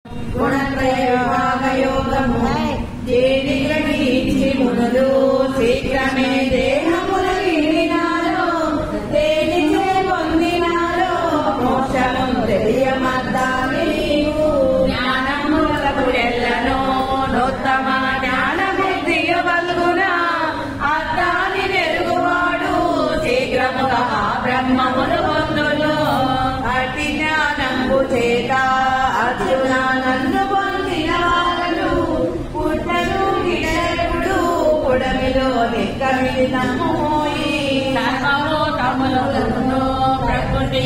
గుణత్రయోగము దేని గ్రహించి మునులు శీఘ్రమే దేహముల వీడినారో దేనిచే పొందినారో మోక్షము తెలియమద్దాని నీవు జ్ఞానములకు ఎల్లను నోత్తమ జ్ఞాన బుద్ధియు వల్గునా అర్థాన్ని నెరుగువాడు శీఘ్రముగా ఆ బ్రహ్మమును పొందును అతి జ్ఞానంబు చేత అర్జున నన్ను పొందిన వారు పుట్టను గిడెప్పుడు పుడమిలో నిక్కమిది నమ్మోయి సర్వము తమలో ప్రకృతి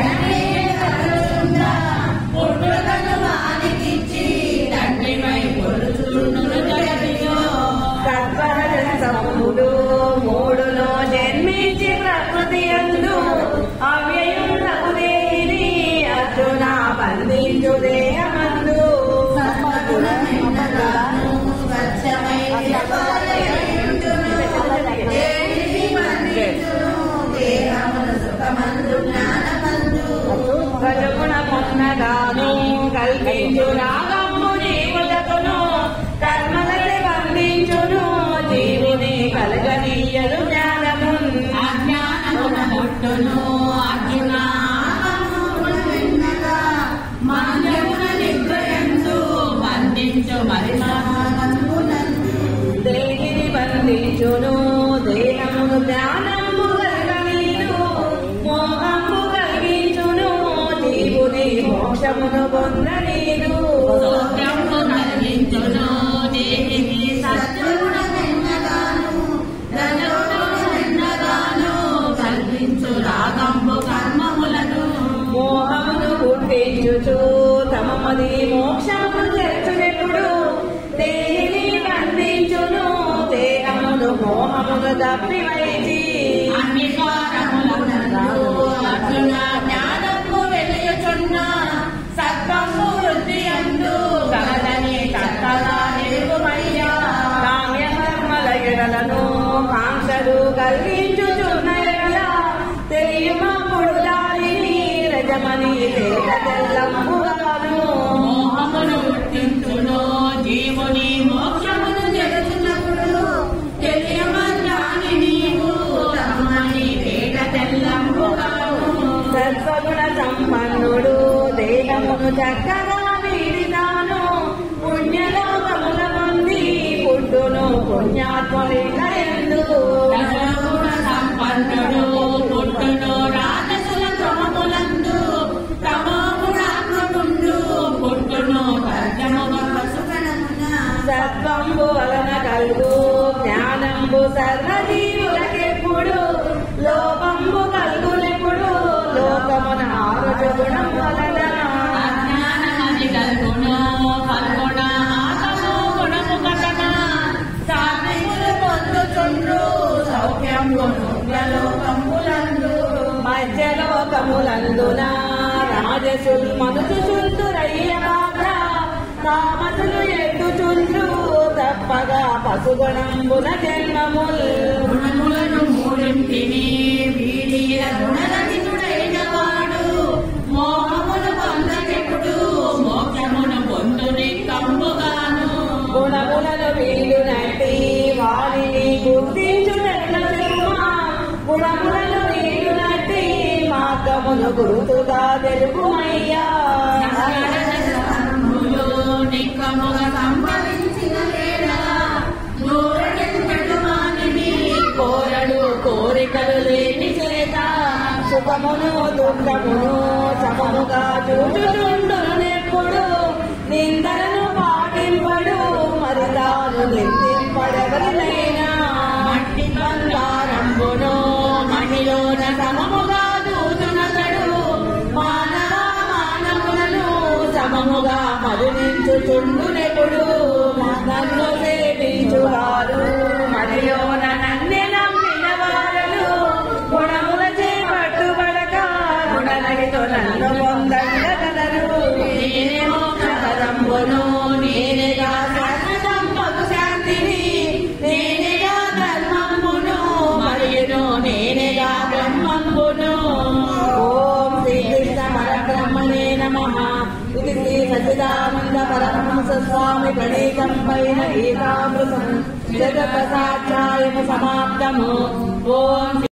పుట్టుకను మానికిచ్చి తండ్రిమై పొరుచును జగతిలో సత్వరజసముడు మూడులో జన్మించి ప్రకృతి అందు అవ్యయులకు దేని అర్జున బంధించు దేహమందు కలుగుణ పొన్నగాను కల్పించు రాగము జీవులకును కర్మలకి బంధించును జీవుని కలగనీయలు జ్ఞానము అజ్ఞానమున పుట్టును అర్జున మంద్యమున నిగ్రయందు బంధించు మరి దేహిని బంధించును దేహమును జ్ఞానము కలగనీయు మోహము కలిగించును జీవుని మోక్షమును పొందనీదు సౌఖ్యము కలిగించును దేహికి సత్యగుణ వెన్నగాను రజోగుణ వెన్నగాను కల్పించు రాగంబు కర్మములను మోహమును పుట్టించుచు తమది మోక్షమును తెచ్చునెప్పుడు దేహిని బంధించును దేహమును మోహమును తప్పివైచి అంగీకారములను అర్జున జ్ఞానము వెలియుచున్న సత్వము వృద్ధి అందు కలదని చక్కగా నిలువమయ్యా కామ్య కర్మల ఎడలను కాంక్షలు కలిగించుచున్న ఎడల తెలియమప్పుడు దానిని రజమని తేట తెల్లమ్ముగాను మోహమును గుర్తించును జీవుని మోక్షమును జరుగుతున్నప్పుడు తెలియమన్నాని నీవు రమ్మని వేద తెల్లంబుగాను సత్వగుణ సంపన్నుడు దేహమును చక్కగా వీడినాను పుణ్యలోకముల మంది పుట్టును పుణ్యాత్మలింగ ఎందు రజోగుణ సంపన్నుడు పుట్టును రాజసుల క్రమములందు తమోగుణాత్మకుండు పుట్టును కర్జముగ సుగణమున సత్వంబు వలన కలుగు జ్ఞానంబు సర్వజీవులకెప్పుడు లోపంబు కలుగులెప్పుడు లోకమున ఆరజగుణం వలన అజ్ఞానమది కల్గుణ కల్గుణ ఆతమో గుణము కటన సాత్వికులు పొందుచుండ్రు సౌఖ్యము లోకంబులందు మధ్యలోకములందున రాజసులు మనసు చుందురయ్యబాధ తామసులు ఎత్తుచుండ్రు తప్పగా పశుగుణంబున జన్మముల్ గుణములను మూడింటిని వీడియ గుణరహితుడైన వాడు మోహమును పొందకెప్పుడు మోక్షమును పొందుని కంబుగాను గుణములను వీలునట్టి వారిని గుర్తించుటెట్ల తెలుమా గుణములను వీలునట్టి మార్గమును గురుతుగా తెలుపుమయ్యా సంసారములో నిక్కముగా సంభవించిన వేళ నూరెంతటి వానిని కోరడు కోరికలు లేని చేత సుఖమును దుఃఖమును సమముగా చూచుచుండునెప్పుడు నిందలను పాటింపడు మరి తాను నిందింపడవలైనా మట్టి బంగారంబును మహిళన సమముగా దూతునతడు మానవ మానవులను సమముగా మరునించుచుండునెప్పుడు నన్ను సేవించువారు మరియు నన్నే నమ్మిన వారలు గుణముల చేపట్టుబడక గుణలగితో నన్ను పొందగలరు నేనేమో కదరంబును నేనేగా సర్వసంపకు శాంతిని నేనేగా ధర్మంబును మరియును నేనేగా బ్రహ్మంబును ఓం శ్రీకృష్ణ పరబ్రహ్మణే నమ ఇది శ్రీ సచిదానంద శివానంద పరమహంస స్వామి గణేశం పైన గీతామృతం జగత సాధ్యాయము సమాప్తము ఓం